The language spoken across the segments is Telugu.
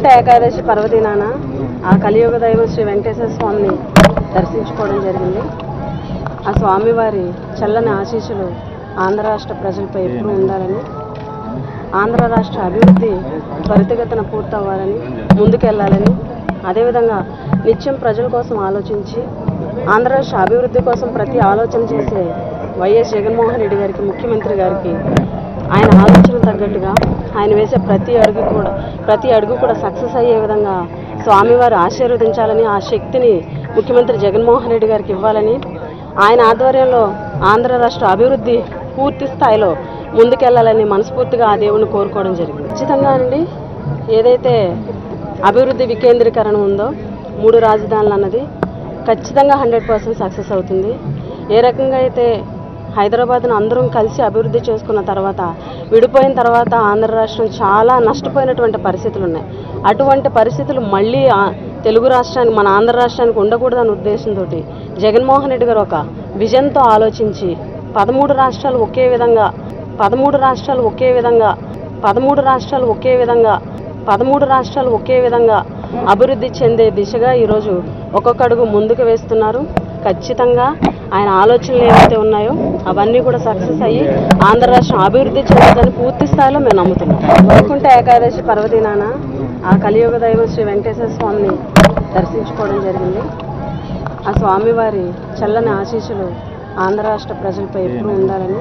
వైకుంఠ ఏకాదశి పర్వదినాన ఆ కలియుగ దైవం శ్రీ వెంకటేశ్వర స్వామిని దర్శించుకోవడం జరిగింది ఆ స్వామివారి చల్లని ఆశీస్సులు ఆంధ్ర రాష్ట్ర ప్రజలపై ఎప్పుడూ ఉండాలని ఆంధ్ర రాష్ట్ర అభివృద్ధి త్వరితగతిన పూర్తవ్వాలని ముందుకెళ్లాలని అదేవిధంగా నిత్యం ప్రజల కోసం ఆలోచించి ఆంధ్ర రాష్ట్ర అభివృద్ధి కోసం ప్రతి ఆలోచన చేసే వైఎస్ జగన్మోహన్ రెడ్డి గారికి ముఖ్యమంత్రి గారికి ఆయన ఆలోచన తగ్గట్టుగా ఆయన వేసే ప్రతి అడుగు కూడా ప్రతి అడుగు కూడా సక్సెస్ అయ్యే విధంగా స్వామివారు ఆశీర్వదించాలని ఆ శక్తిని ముఖ్యమంత్రి జగన్మోహన్ రెడ్డి గారికి ఇవ్వాలని ఆయన ఆధ్వర్యంలో ఆంధ్ర రాష్ట్ర అభివృద్ధి పూర్తి స్థాయిలో ముందుకెళ్లాలని మనస్ఫూర్తిగా ఆ దేవుని కోరుకోవడం జరిగింది ఖచ్చితంగా అండి ఏదైతే అభివృద్ధి వికేంద్రీకరణ ఉందో మూడు రాజధానులు అన్నది ఖచ్చితంగా హండ్రెడ్ పర్సెంట్ సక్సెస్ అవుతుంది ఏ రకంగా అయితే హైదరాబాద్ను అందరం కలిసి అభివృద్ధి చేసుకున్న తర్వాత విడిపోయిన తర్వాత ఆంధ్ర రాష్ట్రం చాలా నష్టపోయినటువంటి పరిస్థితులు ఉన్నాయి అటువంటి పరిస్థితులు మళ్ళీ ఆ- తెలుగు రాష్ట్రానికి మన ఆంధ్ర రాష్ట్రానికి ఉండకూడదనే ఉద్దేశంతో జగన్మోహన్ రెడ్డి గారు ఒక విజన్తో ఆలోచించి పదమూడు రాష్ట్రాలు ఒకే విధంగా పదమూడు రాష్ట్రాలు ఒకే విధంగా పదమూడు రాష్ట్రాలు ఒకే విధంగా పదమూడు రాష్ట్రాలు ఒకే విధంగా అభివృద్ధి చెందే దిశగా ఈరోజు ఒక్కొక్క అడుగు ముందుకు వేస్తున్నారు ఖచ్చితంగా ఆయన ఆలోచనలు ఏవైతే ఉన్నాయో అవన్నీ కూడా సక్సెస్ అయ్యి ఆంధ్ర రాష్ట్రం అభివృద్ధి చెందుతుందని పూర్తి స్థాయిలో మేము నమ్ముతున్నాం వైకుంఠ ఏకాదశి పర్వదినాన ఆ కలియుగ దైవం శ్రీ వెంకటేశ్వర స్వామిని దర్శించుకోవడం జరిగింది ఆ స్వామివారి చల్లని ఆశీస్సులు ఆంధ్ర రాష్ట్ర ప్రజలపై ఎప్పుడూ ఉండాలని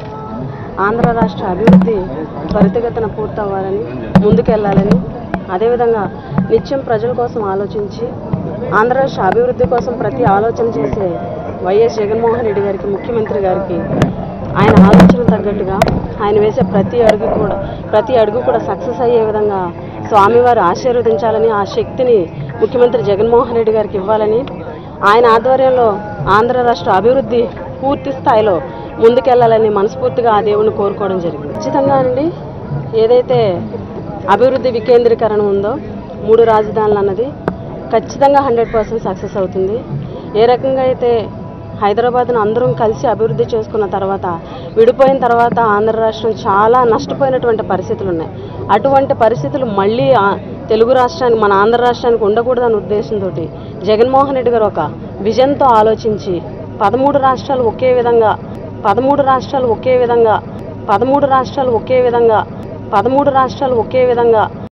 ఆంధ్ర రాష్ట్ర అభివృద్ధి త్వరితగతిన పూర్తవ్వాలని ముందుకెళ్లాలని అదేవిధంగా నిత్యం ప్రజల కోసం ఆలోచించి ఆంధ్ర రాష్ట్ర అభివృద్ధి కోసం ప్రతి ఆలోచన చేసే వైఎస్ జగన్మోహన్ రెడ్డి గారికి ముఖ్యమంత్రి గారికి ఆయన ఆలోచన తగ్గట్టుగా ఆయన వేసే ప్రతి అడుగు కూడా ప్రతి అడుగు కూడా సక్సెస్ అయ్యే విధంగా స్వామివారు ఆశీర్వదించాలని ఆ శక్తిని ముఖ్యమంత్రి జగన్మోహన్ రెడ్డి గారికి ఇవ్వాలని ఆయన ఆధ్వర్యంలో ఆంధ్ర రాష్ట్ర అభివృద్ధి పూర్తి స్థాయిలో ముందుకెళ్లాలని మనస్ఫూర్తిగా ఆ దేవుని కోరుకోవడం జరిగింది ఖచ్చితంగా అండి ఏదైతే అభివృద్ధి వికేంద్రీకరణ ఉందో మూడు రాజధానులు అన్నది ఖచ్చితంగా హండ్రెడ్ పర్సెంట్ సక్సెస్ అవుతుంది ఏ రకంగా అయితే హైదరాబాద్ను అందరం కలిసి అభివృద్ధి చేసుకున్న తర్వాత విడిపోయిన తర్వాత ఆంధ్ర రాష్ట్రం చాలా నష్టపోయినటువంటి పరిస్థితులు ఉన్నాయి అటువంటి పరిస్థితులు మళ్ళీ ఆ- తెలుగు రాష్ట్రానికి మన ఆంధ్ర రాష్ట్రానికి ఉండకూడదనే ఉద్దేశంతో జగన్మోహన్ రెడ్డి గారు ఒక విజన్తో ఆలోచించి పదమూడు రాష్ట్రాలు ఒకే విధంగా పదమూడు రాష్ట్రాలు ఒకే విధంగా పదమూడు రాష్ట్రాలు ఒకే విధంగా పదమూడు రాష్ట్రాలు ఒకే విధంగా